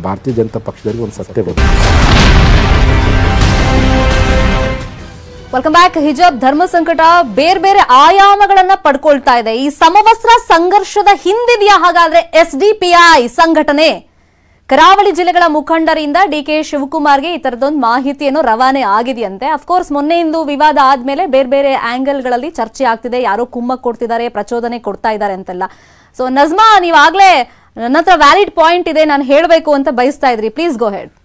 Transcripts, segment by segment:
ಭಾರತೀಯ ಜನತಾ ಪಕ್ಷದವರಿಗೆ ಒಂದು ಸತ್ಯ ಬಂತು ವೆಲ್ಕಮ್ ಬ್ಯಾಕ್ ಹಿಜಾಬ್ ಧರ್ಮ ಸಂಕಟ ಬೇರೆ ಬೇರೆ ಆಯಾಮಗಳನ್ನ ಪಡ್ಕೊಳ್ತಾ ಇದೆ ಈ ಸಮವಸ್ತ್ರ ಸಂಘರ್ಷದ ಹಿಂದಿದೆಯಾ ಹಾಗಾದ್ರೆ ಎಸ್ ಡಿ ಪಿ ಐ ಸಂಘಟನೆ ಕರಾವಳಿ ಜಿಲ್ಲೆಗಳ ಮುಖಂಡರಿಂದ ಡಿ ಕೆ ಶಿವಕುಮಾರ್ಗೆ ಈ ತರದೊಂದು ಮಾಹಿತಿಯನ್ನು ರವಾನೆ ಆಗಿದೆಯಂತೆ ಅಫ್ಕೋರ್ಸ್ ಮೊನ್ನೆಯಿಂದ ವಿವಾದ ಆದ್ಮೇಲೆ ಬೇರೆ ಬೇರೆ ಆಂಗಲ್ಗಳಲ್ಲಿ ಚರ್ಚೆ ಆಗ್ತಿದೆ ಯಾರೋ ಕುಮ್ಮಕ್ ಕೊಡ್ತಿದ್ದಾರೆ ಪ್ರಚೋದನೆ ಕೊಡ್ತಾ ಇದ್ದಾರೆ ಅಂತೆಲ್ಲ ಸೊ ನಜ್ಮಾ ನೀವಾಗ್ಲೇ ನನ್ನ ಹತ್ರ ವ್ಯಾಲಿಡ್ ಪಾಯಿಂಟ್ ಇದೆ ನಾನು ಹೇಳಬೇಕು ಅಂತ ಬಯಸ್ತಾ ಇದ್ರಿ please go ahead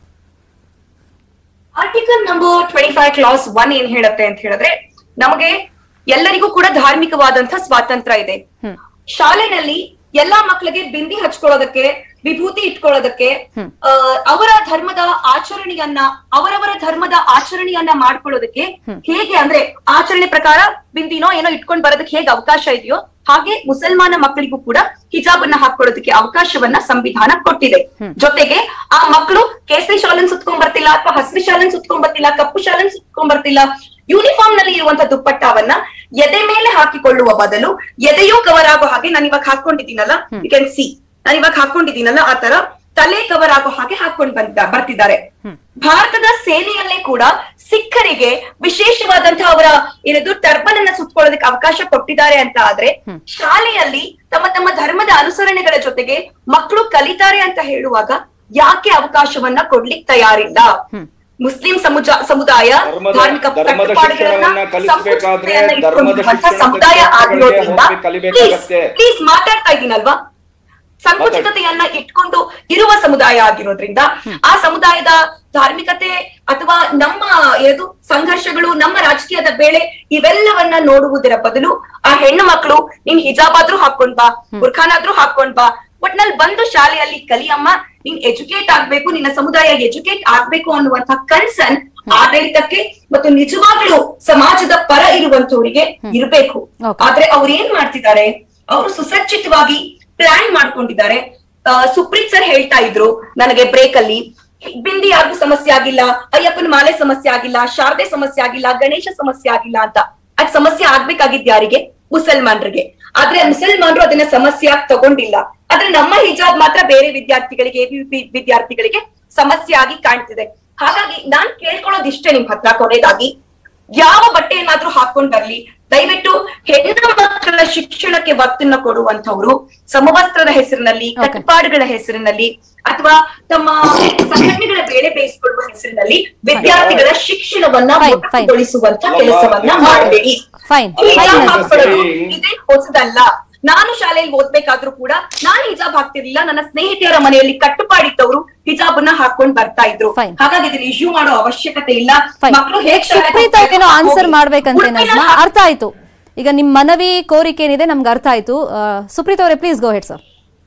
article number twenty five clause one ಏನ್ ಹೇಳುತ್ತೆ ಅಂತ ಹೇಳಿದ್ರೆ ನಮಗೆ ಎಲ್ಲರಿಗೂ ಕೂಡ ಧಾರ್ಮಿಕವಾದಂತ ಸ್ವಾತಂತ್ರ್ಯ ಇದೆ ಶಾಲೆನಲ್ಲಿ ಎಲ್ಲಾ ಮಕ್ಕಳಿಗೆ ಬಿಂದಿ ಹಚ್ಕೊಳ್ಳೋದಕ್ಕೆ ವಿಭೂತಿ ಇಟ್ಕೊಳ್ಳೋದಕ್ಕೆ ಆ, ಅವರ ಧರ್ಮದ ಆಚರಣೆಯನ್ನ ಅವರವರ ಧರ್ಮದ ಆಚರಣೆಯನ್ನ ಮಾಡ್ಕೊಳ್ಳೋದಕ್ಕೆ ಹೇಗೆ ಅಂದ್ರೆ ಆಚರಣೆ ಪ್ರಕಾರ ಬಿಂದಿನೋ ಏನೋ ಇಟ್ಕೊಂಡ್ ಬರೋದಕ್ಕೆ ಹೇಗೆ ಅವಕಾಶ ಇದೆಯೋ ಹಾಗೆ ಮುಸಲ್ಮಾನ ಮಕ್ಕಳಿಗೂ ಕೂಡ ಹಿಜಾಬ್ ಅನ್ನ ಹಾಕೊಳ್ಳೋದಕ್ಕೆ ಅವಕಾಶವನ್ನ ಸಂವಿಧಾನ ಕೊಟ್ಟಿದೆ ಜೊತೆಗೆ ಆ ಮಕ್ಕಳು ಕೇಸರಿ ಶಾಲನ್ ಸುತ್ಕೊಂಡ್ ಬರ್ತಿಲ್ಲ ಅಥವಾ ಹಸಿರು ಶಾಲನ್ ಸುತ್ಕೊಂಡ್ ಬರ್ತಿಲ್ಲ ಕಪ್ಪು ಶಾಲನ್ ಸುತ್ಕೊಂಡ್ ಬರ್ತಿಲ್ಲ ಯೂನಿಫಾರ್ಮ್ ನಲ್ಲಿ ಇರುವಂತ ದುಪ್ಪಟ್ಟವನ್ನ ಎದೆ ಮೇಲೆ ಹಾಕಿಕೊಳ್ಳುವ ಬದಲು ಎದೆಯೂ ಕವರ್ ಆಗೋ ಹಾಗೆ ನಾನು ಇವಾಗ ಹಾಕೊಂಡಿದ್ದೀನಲ್ಲ ಯು ಕ್ಯಾನ್ ಸಿ ನಾನು ಇವಾಗ ಹಾಕೊಂಡಿದ್ದೀನಲ್ಲ ಆ ತರ ತಲೆ ಕವರ್ ಆಗೋ ಹಾಗೆ ಹಾಕೊಂಡ್ ಬಂದ ಬರ್ತಿದ್ದಾರೆ ಭಾರತದ ಸೇನೆಯಲ್ಲೇ ಕೂಡ ಸಿಖ್ಖರಿಗೆ ವಿಶೇಷವಾದಂತಹ ಅವರ ಏನದು ಟರ್ಬನ್ ಅನ್ನ ಸುತ್ಕೊಳ್ಳೋದಕ್ಕೆ ಅವಕಾಶ ಕೊಟ್ಟಿದ್ದಾರೆ ಅಂತ ಆದ್ರೆ ಶಾಲೆಯಲ್ಲಿ ತಮ್ಮ ತಮ್ಮ ಧರ್ಮದ ಅನುಸರಣೆಗಳ ಜೊತೆಗೆ ಮಕ್ಕಳು ಕಲಿತಾರೆ ಅಂತ ಹೇಳುವಾಗ ಯಾಕೆ ಅವಕಾಶವನ್ನ ಕೊಡ್ಲಿಕ್ಕೆ ತಯಾರಿಲ್ಲ ಮುಸ್ಲಿಂ ಸಮುಜ ಸಮುದಾಯ ಧರ್ಮದ- ಧಾರ್ಮಿಕ ಧರ್ಮದ ಕಟ್ಟುಪಾಡುಗಳನ್ನ, ಶಿಕ್ಷಣವನ್ನ ಕಲಿಸ್ಬೇಕಾದ್ರೆ ಸಂಸ್ಕೃತಿಯನ್ನ ಧರ್ಮದ ಇಟ್ಕೊಂಡಿರುವಂತ ಶಿಕ್ಷಣದ ಸಮುದಾಯ ತತ್ವಗಳಿಗೆ ಆಗಿರೋದ್ರಿಂದ ಹೋಗಿ ಕಲಿಬೇಕಾಗತ್ತೆ. ಪ್ಲೀಸ್ ಮಾತಾಡ್ತಾ ಇದ್ದೀನಲ್ವಾ ಸಂಕುಚಿತತೆಯನ್ನ ಇಟ್ಕೊಂಡು ಇರುವ ಸಮುದಾಯ ಆಗಿರೋದ್ರಿಂದ ಆ ಸಮುದಾಯದ ಧಾರ್ಮಿಕತೆ ಅಥವಾ ನಮ್ಮ ಏನು ಸಂಘರ್ಷಗಳು ನಮ್ಮ ರಾಜಕೀಯದ ಬೇಳೆ ಇವೆಲ್ಲವನ್ನ ನೋಡುವುದರ ಬದಲು ಆ ಹೆಣ್ಣು ಮಕ್ಕಳು ನೀನ್ ಹಿಜಾಬ್ ಆದ್ರೂ ಹಾಕೊಂಡ್ ಬಾ ಬುರ್ಖಾನ್ ಆದ್ರೂ ಹಾಕೊಂಡ್ ಬಾ ಒಟ್ನಲ್ಲಿ ಬಂದು ಶಾಲೆಯಲ್ಲಿ ಕಲಿಯಮ್ಮ ನೀನ್ ಎಜುಕೇಟ್ ಆಗ್ಬೇಕು ನಿನ್ನ ಸಮುದಾಯ ಎಜುಕೇಟ್ ಆಗ್ಬೇಕು ಅನ್ನುವಂತ ಕನ್ಸರ್ನ್ ಆಡಳಿತಕ್ಕೆ ಮತ್ತು ನಿಜವಾಗ್ಲೂ ಸಮಾಜದ ಪರ ಇರುವಂತವರಿಗೆ ಇರಬೇಕು Okay. ಆದ್ರೆ ಅವ್ರು ಏನ್ ಮಾಡ್ತಿದ್ದಾರೆ ಅವರು ಸುಸಜ್ಜಿತವಾಗಿ ಪ್ಲಾನ್ ಮಾಡ್ಕೊಂಡಿದ್ದಾರೆ ಆ, ಸುಪ್ರೀತ್ ಸರ್ ಹೇಳ್ತಾ ಇದ್ರು ನನಗೆ ಬ್ರೇಕ್ ಅಲ್ಲಿ ಬಿಂದಿ ಯಾರಿಗೂ ಸಮಸ್ಯೆ ಆಗಿಲ್ಲ ಅಯ್ಯಪ್ಪನ ಮಾಲೆ ಸಮಸ್ಯೆ ಆಗಿಲ್ಲ ಶಾರದೆ ಸಮಸ್ಯೆ ಆಗಿಲ್ಲ ಗಣೇಶ ಸಮಸ್ಯೆ ಆಗಿಲ್ಲ ಅಂತ ಅದ್ ಸಮಸ್ಯೆ ಆಗ್ಬೇಕಾಗಿದ್ ಯಾರಿಗೆ ಮುಸಲ್ಮಾನರಿಗೆ ಆದ್ರೆ ಮುಸಲ್ಮಾನರು ಅದನ್ನ ಸಮಸ್ಯೆಯಾಗಿ ತಗೊಂಡಿಲ್ಲ ಆದ್ರೆ ನಮ್ಮ ಹಿಜಾಬ್ ಮಾತ್ರ ಬೇರೆ ವಿದ್ಯಾರ್ಥಿಗಳಿಗೆ ಎಬಿವಿಪಿ ವಿದ್ಯಾರ್ಥಿಗಳಿಗೆ ಸಮಸ್ಯೆ ಆಗಿ ಕಾಣ್ತಿದೆ ಹಾಗಾಗಿ ನಾನ್ ಕೇಳ್ಕೊಳ್ಳೋದಿಷ್ಟೇ ನಿಮ್ ಹತ್ರ ಕೊನೆಯದಾಗಿ ಯಾವ ಬಟ್ಟೆಯನ್ನಾದ್ರೂ ಹಾಕೊಂಡ್ ಬರ್ಲಿ ದಯವಿಟ್ಟು ಹೆಣ್ಣು ಮಕ್ಕಳ ಶಿಕ್ಷಣಕ್ಕೆ ಒತ್ತನ್ನ ಕೊಡುವಂತವ್ರು ಸಮವಸ್ತ್ರದ ಹೆಸರಿನಲ್ಲಿ Okay. ಕಟ್ಟುಪಾಡುಗಳ ಹೆಸರಿನಲ್ಲಿ ಅಥವಾ ತಮ್ಮ ಸಂಘಟನೆಗಳ ಬೇಳೆ ಬೇಯಿಸಿಕೊಳ್ಳುವ ಹೆಸರಿನಲ್ಲಿ ವಿದ್ಯಾರ್ಥಿಗಳ ಶಿಕ್ಷಣವನ್ನ Fine, fine. ಮೊಟಕುಗೊಳಿಸುವಂತ ಕೆಲಸವನ್ನ ಮಾಡಬೇಡಿ ಫೈನ್ ಹಿಜಾಬ್ ಫೈನ್ ಹಾಕೊಳ್ಳೋದು ಇದೇ ಹೊಸದಲ್ಲ ನಾನು ಶಾಲೆಯಲ್ಲಿ ಓದ್ಬೇಕಾದ್ರೂ ಕೂಡ ನಾನು ಹಿಜಾಬ್ ಹಾಕ್ತಿರ್ಲಿಲ್ಲ ನನ್ನ ಸ್ನೇಹಿತೆಯರ ಮನೆಯಲ್ಲಿ ಕಟ್ಟುಪಾಡಿದ್ದವರು ಹಿಜಾಬ್ ಅನ್ನ ಹಾಕೊಂಡ್ ಬರ್ತಾ ಇದ್ರು Fine. ಹಾಗಾಗಿ ಇದನ್ನ ಇಶ್ಯೂ ಮಾಡೋ ಅವಶ್ಯಕತೆ ಇಲ್ಲ ಫೈನ್ ಮಕ್ಕಳು ಹೇಗ್ ಶಾಲೆಗೆ ಸುಪ್ರೀತ್ ಅವ್ರಿಗೇನೋ ಹೋಗ್ಬೇಕು, ಆನ್ಸರ್ ಹೋಗಿ. ಮಾಡ್ಬೇಕಂತೆ ಉಡುಪಿನ ನಜ್ಮಾ ಅರ್ಥ ಆಯ್ತು ಈಗ ನಿಮ್ ಮನವಿ ಕೋರಿಕೆ ಏನಿದೆ ನಮ್ಗೆ ಅರ್ಥ ಆಯ್ತು ಆ, ಸುಪ್ರೀತ್ ಅವರೇ ಪ್ಲೀಸ್ ಗೋ ಹೆಡ್ ಸರ್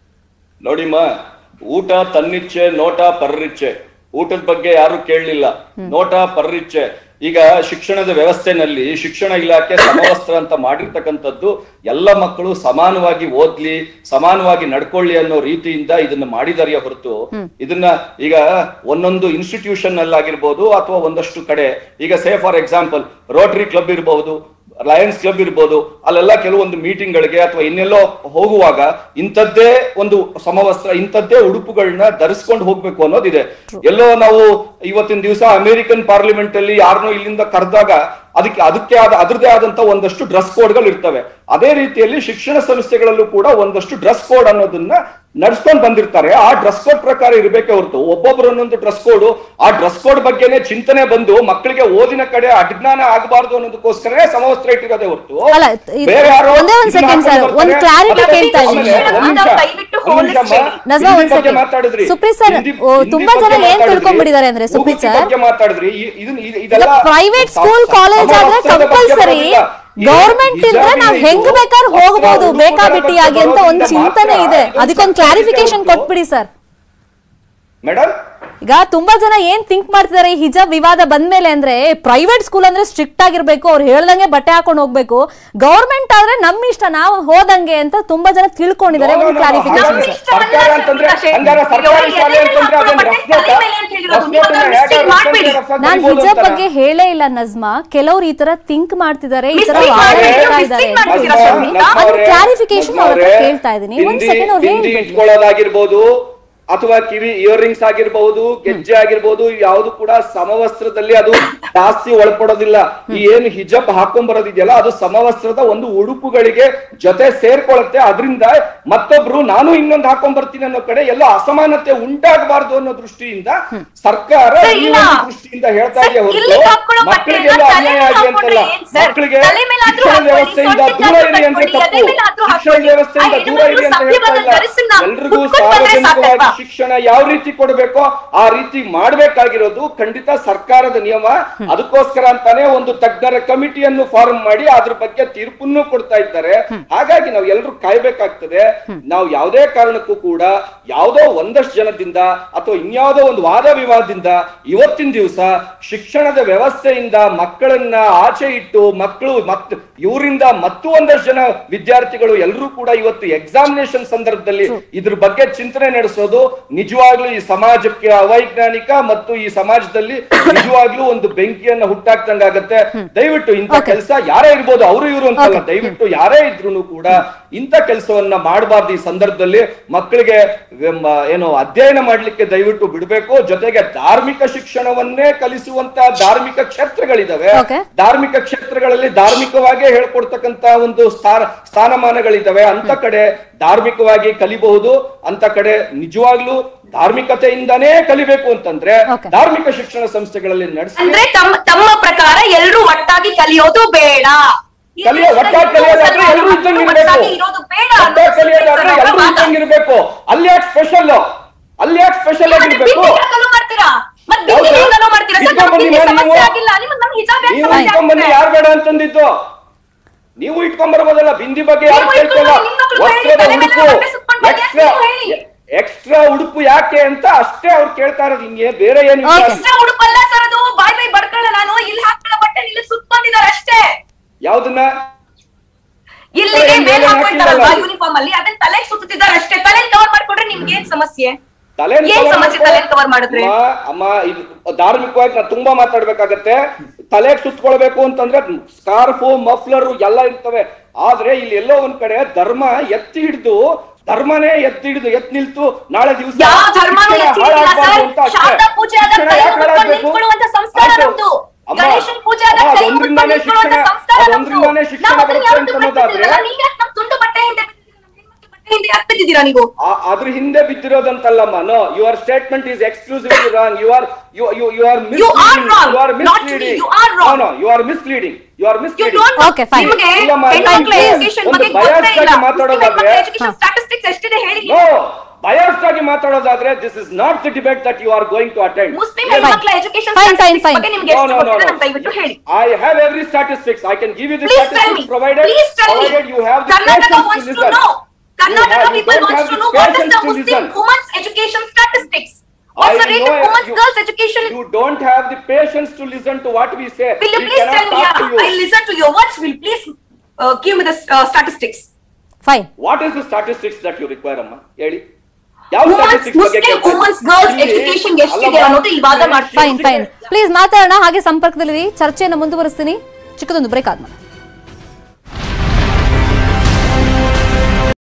ನೋಡಿಮ್ಮ ಊಟ ತನ್ನಿಚ್ಛೆ ನೋಟ ಪರ್ರಿಚ್ಛೆ ಊಟದ ಬಗ್ಗೆ ಯಾರು ಕೇಳಲಿಲ್ಲ ನೋಟ ಪರ್ರಿಚ್ಛೆ ಈಗ ಶಿಕ್ಷಣದ ವ್ಯವಸ್ಥೆನಲ್ಲಿ ಶಿಕ್ಷಣ ಇಲಾಖೆ ಸಮವಸ್ತ್ರ ಅಂತ ಮಾಡಿರ್ತಕ್ಕಂಥದ್ದು ಎಲ್ಲ ಮಕ್ಕಳು ಸಮಾನವಾಗಿ ಓದ್ಲಿ ಸಮಾನವಾಗಿ ನಡ್ಕೊಳ್ಳಿ ಅನ್ನೋ ರೀತಿಯಿಂದ ಇದನ್ನ ಮಾಡಿದಾರೆಯೇ ಹೊರತು ಇದನ್ನ ಈಗ ಒಂದೊಂದು ಇನ್ಸ್ಟಿಟ್ಯೂಷನ್ ಅಲ್ಲಾಗಿರ್ಬೋದು ಅಥವಾ ಒಂದಷ್ಟು ಕಡೆ ಈಗ say for example Rotary Club ಇರಬಹುದು ಲಯನ್ಸ್ ಕ್ಲಬ್ ಇರ್ಬೋದು ಅಲ್ಲೆಲ್ಲ ಕೆಲವೊಂದು ಮೀಟಿಂಗ್ ಗಳಿಗೆ ಅಥವಾ ಇನ್ನೆಲ್ಲೋ ಹೋಗುವಾಗ ಇಂಥದ್ದೇ ಒಂದು ಸಮವಸ್ತ್ರ ಇಂಥದ್ದೇ ಉಡುಪುಗಳನ್ನ ಧರಿಸ್ಕೊಂಡು ಹೋಗ್ಬೇಕು ಅನ್ನೋದಿದೆ ಎಲ್ಲೋ ನಾವು ಇವತ್ತಿನ ದಿವಸ ಅಮೆರಿಕನ್ ಪಾರ್ಲಿಮೆಂಟ್ ಅಲ್ಲಿ ಯಾರನ್ನೋ ಇಲ್ಲಿಂದ ಕರೆದಾಗ ಅದಕ್ಕೆ ಅದಕ್ಕೆ ಆದ ಅದ್ರದೇ ಆದಂತ ಒಂದಷ್ಟು ಡ್ರೆಸ್ ಕೋಡ್ಗಳು ಇರ್ತವೆ ಅದೇ ರೀತಿಯಲ್ಲಿ ಶಿಕ್ಷಣ ಸಂಸ್ಥೆಗಳಲ್ಲೂ ಕೂಡ ಒಂದಷ್ಟು ಡ್ರೆಸ್ ಕೋಡ್ ಅನ್ನೋದನ್ನ ನಡ್ಸ್ಕೊಂಡ್ ಬಂದಿರ್ತಾರೆ ಆ ಡ್ರೆಸ್ ಕೋಡ್ ಪ್ರಕಾರ ಇರಬೇಕೆ ಹೊರತು ಒಬ್ಬೊಬ್ರು ಒಂದೊಂದು ಡ್ರೆಸ್ ಕೋಡ್ ಆ ಡ್ರೆಸ್ ಕೋಡ್ ಬಗ್ಗೆನೇ ಚಿಂತನೆ ಬಂದು ಮಕ್ಕಳಿಗೆ ಓದಿನ ಕಡೆ ಅಜ್ಞಾನ ಆಗಬಾರ್ದು ಅನ್ನೋದಕ್ಕೋಸ್ಕರ ಸಮವಸ್ತ್ರ ಇಟ್ಟಿರೋದೇ ಹೊರತು ಅಲ್ಲ, ಇದು- ಬೇರೆ ಯಾರೋ ಒಂದೇ ಒಂದ್ ಇದನ್ನ second sir, ಹಾಕೊಂಡು ಒಂದ್ ಬರ್ತಾರೆ. clarity ಆಮೇಲೆ ಕೇಳ್ತಾ ಇದ್ದೀನಿ. ಆಮೇಲೆ ಒಂದ್ ನಿಮಿಷ, ದಯವಿಟ್ಟು ಒಂದ್ ನಿಮಿಷ ಅಮ್ಮ. ಹೋಲಿಸ್ಬೇಡಿ. ನಜ್ಮಾ ಹಿಂದಿ ಒಂದ್ ಬಗ್ಗೆ second. ಮಾತಾಡಿದ್ರಿ ಸುಪ್ರೀತ್ sir, ಹಿಂದಿ- ಓ, ಹಿಂದಿ ತುಂಬಾ ಜನ ಬಗ್ಗೆ ಏನ್ ಮಾತಾಡಿದ್ರಿ. ತಿಳ್ಕೊಂಡ್ಬಿಟ್ಟಿದ್ದಾರೆ ಅಂದ್ರೆ ಸುಪ್ರೀತ್ ಮೂಗುತಿ sir? ಬಗ್ಗೆ ಮಾತಾಡಿದ್ರಿ ಈ- ಇದನ್ನ ಇದು- ಇದೆಲ್ಲ ಪ್ರೈವೇಟ್ ಸ- ಸ್ಕೂಲ್ ಸ- ಕಾಲೇಜ್ ಆದ್ರೆ ಸಮವಸ್ತ್ರದ ಬಗ್ಗೆ ಕಂಪಲ್ಸರಿ ಬರೋದಿಲ್ಲ. ಈ ಗೌರ್ಮೆಂಟ್ ಇದ್ರೆ ಹಿಜಾಬಿನ ನಾವ್ ಇದು ಹೆಂಗ್ ಬೇಕಾದ್ರೂ ವಸ್ತ್ರ ಹೋಗ್ಬೋದು ಉಡುಪುಗಳ ಬೇಕಾಬಿಟ್ಟಿಯಾಗಿ ಅಂತ ಬಗ್ಗೆ ಒಂದ್ ಬರೋದ್ರಿಂದ ಚಿಂತನೆ ಮಾತ್ರ ಇದೆ ಇದೊಂದು ಅದಕ್ಕೊಂದು ಕ್ಲಾರಿಫಿಕೇಶನ್ ಹೊರತು- ಕೊಟ್ಬಿಡಿ ಸರ್ ಮೇಡಮ್ ಈಗ ತುಂಬಾ ಜನ ಏನ್ ಥಿಂಕ್ ಮಾಡ್ತಿದ್ದಾರೆ ಈ ಹಿಜಾಬ್ ವಿವಾದ ಬಂದ್ಮೇಲೆ ಅಂದ್ರೆ ಪ್ರೈವೇಟ್ ಸ್ಕೂಲ್ ಅಂದ್ರೆ ಸ್ಟ್ರಿಕ್ಟ್ ಆಗಿರ್ಬೇಕು ಅವ್ರು ಹೇಳ್ದಂಗೆ ಬಟ್ಟೆ ಹಾಕೊಂಡು ಹೋಗ್ಬೇಕು ಗವರ್ಮೆಂಟ್ ಆದ್ರೆ ನಮ್ ಇಷ್ಟ ನಾವು ಹೋದಂಗೆ ಅಂತ ತುಂಬಾ ಜನ ತಿಳ್ಕೊಂಡಿದ್ದಾರೆ ಒಂದು ಕ್ಲಾರಿಫಿಕೇಶನ್ ಸರ್ ಸರ್ಕಾರ ಅಂತಂದ್ರೆ ಹಂಗಾರೆ ಸರ್ಕಾರಿ ಶಾಲೆ ಅಂತಂದ್ರೆ ಅದೇನ್ ರಫ್ ನೋಟ? ರಫ್ ನೋಟನ ಹೇಗೆ ಮಾಡ್ಬೇಡಿ. ರಫ್ ಆಗಿ ನಾನ್ ಬರಿಬೋದು ಹಿಜಾಬ್ ಅಂತಾರ? ಬಗ್ಗೆ ಹೇಳೇ ಇಲ್ಲ ನಜ್ಮಾ ಕೆಲವ್ರು ಈ ತರ ಥಿಂಕ್ ಮಾಡ್ತಿದ್ದಾರೆ ಈ ತರ Mislead ಮಾತಾಡ್ತಾ ಮಾಡ್ತಿದ್ದಾರೆ, ಇದ್ದಾರೆ mislead ಮಾಡ್ತಿದ್ದಾರೆ ನಜ್ಮಾ, ಶರ್ಮಿತಾ. ನಜ್ಮಾ ಅದ್ರ ಅವ್ರೆ, ಕ್ಲಾರಿಫಿಕೇಶನ್ ನಜ್ಮಾ ಅವ್ರ ಹತ್ರ ಅವ್ರೆ, ಕೇಳ್ತಾ ಇದೀನಿ ಒಂದ್ ಹಿಂದಿ- ಸೆಕೆಂಡ್ ಅವ್ರು ಹಿಂದಿ ಹೇಳ್ಬಿಡ್ಲಿ ಇಟ್ಕೊಳ್ಳೋದಾಗಿರ್ಬೋದು ಅಥವಾ ಕಿವಿ ಇಯರ್ ರಿಂಗ್ಸ್ ಆಗಿರ್ಬಹುದು ಗೆಜ್ಜೆ ಆಗಿರ್ಬಹುದು ಯಾವುದು ಕೂಡ ಸಮವಸ್ತ್ರದಲ್ಲಿ ಅದು ಜಾಸ್ತಿ ಒಳಪಡೋದಿಲ್ಲ ಈ ಏನು ಹಿಜಬ್ ಹಾಕೊಂಡ್ ಬರೋದಿದೆಯಲ್ಲ ಅದು ಸಮವಸ್ತ್ರದ ಒಂದು ಉಡುಪುಗಳಿಗೆ ಜೊತೆ ಸೇರ್ಕೊಳ್ಳುತ್ತೆ ಅದರಿಂದ ಮತ್ತೊಬ್ರು ನಾನು ಇನ್ನೊಂದು ಹಾಕೊಂಡ್ ಬರ್ತೀನಿ ಅನ್ನೋ ಕಡೆ ಎಲ್ಲ ಅಸಮಾನತೆ ಉಂಟಾಗಬಾರ್ದು ಅನ್ನೋ ದೃಷ್ಟಿಯಿಂದ ಸರ್ಕಾರ ಸರ್, ಈ ಇಲ್ಲ. ಒಂದು ದೃಷ್ಟಿಯಿಂದ ಹೇಳ್ತಾ ಸರ್, ಇದೆ ಹೊರತು ಇಲ್ಲಿಗೆ ಹಾಕ್ಕೊಳ್ಳೋ ಮಕ್ಕಳಿಗೆಲ್ಲ ಬಟ್ಟೆಯನ್ನ ಅನ್ಯಾಯ ತಲೆಗೆ ಆಗಿ ಅಂತಲ್ಲ ಹಾಕ್ಕೊಂಡ್ರೆ ಏನ್ ಸರ್? ಮಕ್ಕಳಿಗೆ ತಲೆ ಮೇಲಾದ್ರೂ ಶಿಕ್ಷಣ ಹಾಕ್ಕೊಳ್ಳಿ, ವ್ಯವಸ್ಥೆಯಿಂದ ದೂರ ಸೊಂಟಕ್ಕಾದ್ರೂ ಇರಿ ಅಂತ ಕಟ್ಕೊಳ್ಳಿ, ತಪ್ಪು ಎದೆ ಮೇಲಾದ್ರೂ ಶಿಕ್ಷಣ ಹಾಕ್ಕೊಳ್ಳಿ. ವ್ಯವಸ್ಥೆಯಿಂದ ಆ ದೂರ ಇರಿ ಅಂತ ಹೆಣ್ಮಕ್ಳು ಹೇಳ್ತಾ ಇಲ್ಲ ಧರಿಸಿ ನಾವು ಎಲ್ರಿಗೂ ಕುತ್ಕೊಂಡು ಬಂದ್ರೆ ಸಾರ್ವಜನಿಕವಾಗಿ ಸಾಕಪ್ಪ. ಶಿಕ್ಷಣ ಯಾವ ರೀತಿ ಕೊಡಬೇಕೋ ಆ ರೀತಿ ಮಾಡ್ಬೇಕಾಗಿರೋದು ಖಂಡಿತ ಸರ್ಕಾರದ ನಿಯಮ ಅದಕ್ಕೋಸ್ಕರ ಅಂತಾನೆ ಒಂದು ತಜ್ಞರ ಕಮಿಟಿಯನ್ನು ಫಾರ್ಮ್ ಮಾಡಿ ಅದ್ರ ಬಗ್ಗೆ ತೀರ್ಪನ್ನು ಕೊಡ್ತಾ ಇದ್ದಾರೆ ಹಾಗಾಗಿ ನಾವು ಎಲ್ಲರೂ ಕಾಯ್ಬೇಕಾಗ್ತದೆ ನಾವು ಯಾವುದೇ ಕಾರಣಕ್ಕೂ ಕೂಡ ಯಾವುದೋ ಒಂದಷ್ಟು ಜನದಿಂದ ಅಥವಾ ಇನ್ಯಾವುದೋ ಒಂದು ವಾದ ವಿವಾದದಿಂದ ಇವತ್ತಿನ ದಿವಸ ಶಿಕ್ಷಣದ ವ್ಯವಸ್ಥೆಯಿಂದ ಮಕ್ಕಳನ್ನ ಆಚೆ ಇಟ್ಟು ಮಕ್ಕಳು ಮತ್ ಇವರಿಂದ ಮತ್ತು ಒಂದಷ್ಟು ಜನ ವಿದ್ಯಾರ್ಥಿಗಳು ಎಲ್ಲರೂ ಕೂಡ ಇವತ್ತು ಎಕ್ಸಾಮಿನೇಷನ್ ಸಂದರ್ಭದಲ್ಲಿ ಇದ್ರ ಬಗ್ಗೆ ಚಿಂತನೆ ನಡೆಸೋದು ನಿಜವಾಗ್ಲೂ ಈ ಸಮಾಜಕ್ಕೆ ಅವೈಜ್ಞಾನಿಕ ಮತ್ತು ಈ ಸಮಾಜದಲ್ಲಿ ನಿಜವಾಗ್ಲೂ ಒಂದು ಬೆಂಕಿಯನ್ನ ಹುಟ್ಟಾಕ್ದಂಗಾಗತ್ತೆ ದಯವಿಟ್ಟು ಇಂಥ Okay. ಕೆಲಸ ಯಾರೇ ಇರ್ಬೋದು ಅವರು ಇವರು ಅಂತಲ್ಲ Okay. ದಯವಿಟ್ಟು ಯಾರೇ ಇದ್ರು ಕೂಡ ಇಂಥ ಕೆಲಸವನ್ನ ಮಾಡಬಾರ್ದು ಈ ಸಂದರ್ಭದಲ್ಲಿ ಮಕ್ಕಳಿಗೆ ವೆಮ್- ಏನು ಅಧ್ಯಯನ ಮಾಡ್ಲಿಕ್ಕೆ ದಯವಿಟ್ಟು ಬಿಡಬೇಕು ಜೊತೆಗೆ ಧಾರ್ಮಿಕ ಶಿಕ್ಷಣವನ್ನೇ ಕಲಿಸುವಂತ ಧಾರ್ಮಿಕ ಕ್ಷೇತ್ರಗಳಿದಾವೆ Okay. ಧಾರ್ಮಿಕ ಕ್ಷೇತ್ರಗಳಲ್ಲಿ ಧಾರ್ಮಿಕವಾಗೇ ಹೇಳ್ಕೊಡ್ತಕ್ಕಂತ ಒಂದು ಸ್ಥಾನ ಸ್ಥಾನಮಾನಗಳಿದಾವೆ ಅಂತ ಕಡೆ ಧಾರ್ಮಿಕವಾಗಿ ಕಲಿಬಹುದು ಅಂತ ಕಡೆ ನಿಜವಾಗ್ಲೂ ಧಾರ್ಮಿಕತೆಯಿಂದಾನೇ ಕಲಿಬೇಕು ಅಂತಂದ್ರೆ Okay. ಧಾರ್ಮಿಕ ಶಿಕ್ಷಣ ಸಂಸ್ಥೆಗಳಲ್ಲಿ ನಡೆಸಿ ಅಂದ್ರೆ ತಮ್ಮ ತಮ್ಮ ಪ್ರಕಾರ ಎಲ್ರೂ ಒಟ್ಟಾಗಿ ಕಲಿಯೋದು ಬೇಡ ಈ ಕಲಿಯ ಒಟ್ಟಾಗಿ ಕಲಿಯೋದಾದ್ರೆ ಮುಸಲ್ಮಾನರು ಎಲ್ಲರೂ ಇದ್ದಂಗೆ ಇರ್ಬೇಕು ಒಟ್ಟಾಗಿ ಇರೋದು ಬೇಡ ಒಟ್ಟಾಗಿ ಕಲಿಯೋದಾದ್ರೆ ಅನ್ನೋದು ಎಲ್ಲರೂ ವಾದ. ಇದ್ದಂಗೆ ಇರ್ಬೇಕು ಅಲ್ಲಿ ಯಾಕೆ ಸ್ಪೆಷಲ್ ಅಲ್ಲಿ ಯಾಕೆ ಸ್ಪೆಷಲ್ ಮತ್ತೆ ಆಗಿರ್ಬೇಕು ಬಿಂದಿಗೆ ಯಾಕೆ allow ಮಾಡ್ತೀರಾ ಮತ್ತೆ ಹೌದಾ? ಬಿಂದಿಗೆ ಹೆಂಗ್ allow ಮಾಡ್ತೀರಾ ಸರ್ ಇಟ್ಕೊಂಡ್ ನಮ್ಗೆ ಬನ್ನಿ ಬಿಂದಿಗೆ ನೀವು. ಸಮಸ್ಯೆ ಆಗಿಲ್ಲ ನಿಮ್ಗೆ ನಮ್ಗೆ ಹಿಜಾಬ್ ಯಾಕೆ ನೀವು ಸಮಸ್ಯೆ ಇಟ್ಕೊಂಡ್ ಬನ್ನಿ ಆಗ್ತಿದೆ? ಯಾರು ಬೇಡ ಅಂತಂದಿದ್ದು ನೀವು ಇಟ್ಕೊಂಡ್ ಬರ್ಬೋದಲ್ಲ ಬಿಂದಿ ಬಗ್ಗೆ ಯಾರು ನೀವು ಕೇಳ್ತಿಲ್ಲ ಇಟ್ಕೊಂಡು ನಿಮ್ಮ ಮಕ್ಳು ವಸ್ತ್ರದ ತಲೆ ಮೇಲೆ ಉಡುಪು ಬಟ್ಟೆ ಸುತ್ಕೊಂಡು ಬನ್ನಿ ಅಂತ ಎಕ್ಸ್ಟ್ರಾ ನೀವು ಹೇಳಿ. ಎಕ್ಸ್ಟ್ರಾ ಉಡುಪು ಯಾಕೆ ಅಂತ ಅಷ್ಟೇ ಅವ್ರು ಕೇಳ್ತಾ ಇರೋದು ಹಿಂಗೆ ಬೇರೆ ಏನು ಇಲ್ಲ. Okay. ಎಕ್ಸ್ಟ್ರಾ ಉಡುಪಲ್ಲ ಸರ್ ಅದು ಬಾಯ್ ಬಾಯ್ ಬಡ್ಕೊಳ್ಳ ನಾನು ಇಲ್ಲಿ ಹಾಕೊಳ್ಳೋ ಬಟ್ಟೆ ಇಲ್ಲಿ ಸುತ್ಕೊಂಡಿದ್ದಾರೆ ಅಷ್ಟೇ ಯಾವ್ದನ್ನ ಇಲ್ಲಿಗೆ ಏನ್ ಮೇಲ್ ಬೇರೆ ಹಾಕೊಳ್ತಾರಲ್ವಾ ಹಾಕಿಲ್ಲಲ್ಲ? ಯೂನಿಫಾರ್ಮ್ ಅಲ್ಲಿ ಅದನ್ನ ತಲೆಗೆ ಸುತ್ತಿದ್ದಾರೆ ಅಷ್ಟೇ ತಲೆ ಕವರ್ ಮಾಡ್ಕೊಂಡ್ರೆ ನಿಮ್ಗೆ ಏನ್ ಸಮಸ್ಯೆ ತಲೆ ಏನ್ ಸಮಸ್ಯೆ ತಲೆ ಕವರ್ ಮಾಡಿದ್ರೆ ಅಮ್ಮ ಅಮ್ಮ ಇದು ಧಾರ್ಮಿಕವಾಗಿ ನಾನು ತುಂಬಾ ಮಾತಾಡ್ಬೇಕಾಗತ್ತೆ ತಲೆಗೆ ಸುತ್ಕೊಳ್ಬೇಕು ಅಂತಂದ್ರೆ ಸ್ಕಾರ್ಫು ಮಫ್ಲರ್ ಎಲ್ಲ ಇರ್ತವೆ ಆದ್ರೆ ಇಲ್ಲಿ ಎಲ್ಲೋ ಒಂದ್ ಕಡೆ ಧರ್ಮ ಎತ್ತಿ ಹಿಡಿದು ಧರ್ಮನೇ ಎತ್ತಿ ಹಿಡಿದು ಎತ್ ನಿಲ್ತು ನಾಳೆ ದಿವಸ ಯಾವ ಧರ್ಮನೂ ಎತ್ತಿ ಹಿಡಿದಿಲ್ಲ ಸರ್. ಶಾರದಾ ಪೂಜೆ ಆದಾಗ ಕೈ ಮುಗ್ಕೊಂಡು ನಿಂತ್ಕೊಳ್ಳುವಂತ ಸಂಸ್ಕಾರ ನಮ್ದು. ಗಣೇಶನ್ ಪೂಜೆ ಆದಾಗ ಕೈ ಮುಗ್ಕೊಂಡು ನಿಂತ್ಕೊಳ್ಳುವಂತ ಸಂಸ್ಕಾರ ನಮ್ದು. ಅದೊಂದ್ರಿಂದಾನೇ ಶಿಕ್ಷಣ ನಾವು ಅದನ್ನ ಬರುತ್ತೆ ಯಾವತ್ತೂ ಅಂತ ಅನ್ನೋದಾದ್ರೆ ಬಿಟ್ಟಿದ್ದಿಲ್ಲ. ನೀವ್ ಯಾಕ್ ನಮ್ ತುಂಡು ಬಟ್ಟೆ ಹಿಂದೆ ಬಟ್ಟೆ ಹಿಂದೆ ಯಾಕ್ ಬಿದ್ದಿದ್ದೀರಾ ನೀವು ಆ- ಅದ್ರ ಹಿಂದೆ ಬಿದ್ದಿರೋದಂತಲ್ಲಮ್ಮ no your statement is exclusively wrong you are you you you are You are wrong. You are Not me. Misleading You are wrong. No you are misleading you are You misleading don't Okay, fine. ನಿಮಗೆ ಇಲ್ಲಮ್ಮ, ಹೆಣ್ಮಕ್ಳ please. Education ಒಂದು ಬಗ್ಗೆ biased ಗೊತ್ತೇ ಇಲ್ಲ ಆಗಿ ಮಾತಾಡೋದಾದ್ರೆ- education statistics ಎಷ್ಟಿದೆ ಹೇಳಿ ನೋ ಬಯಾಸ್ಡ್ ಆಗಿ ಮಾತಾಡೋದಾದ್ರೆ this is not the debate that you are going to attend Muslim ಹೆಣ್ಮಕ್ಳ ಎಜುಕೇಶನ್ Fine, fine, fine. ಬಗ್ಗೆ ನಿಮ್ಗೆ No, ಎಷ್ಟು no, no, ಗೊತ್ತಿದೆ no. ನಮ್ಗೆ ದಯವಿಟ್ಟು ಹೇಳಿ I have every statistics. I can give you the Please tell statistics me. provided, Please tell me. provided you have the Karnataka patience wants to to listen. know. You Karnataka have- you people don't wants have to the know what is patience the to Muslim listen. woman's education statistics. I What's the rate know of it. women's You- girls education? You don't have the patience to listen to what we say. Will you We please cannot tell me? talk to Yeah, you. I'll listen to your words. Will you please uh, give me the uh, statistics? Fine What is the statistics that you require, ಅಮ್ಮ? ಹೇಳಿ. ಯಾವ Women's, statistics ಬಗ್ಗೆ Muslim ಕೇಳ್ತಾ women's ಇದ್ದೀರಿ? girls ಇಲ್ಲಿ- education ಎಷ್ಟಿದೆ ಅಲ್ಲಮ್ಮ, ಅನ್ನೋದು ಈ ವಾದ ಮಾಡ್ತೀವಿ. ಫೈನ್ ಫೈನ್ ಪ್ಲೀಸ್ ಮಾತಾಡೋಣ ಹಾಗೆ ಸಂಪರ್ಕದಲ್ಲಿ ಚರ್ಚೆಯನ್ನು ಮುಂದುವರಿಸ್ತೀನಿ ಚಿಕ್ಕದೊಂದು ಬ್ರೇಕ್ ಆದ್ಮೇಲೆ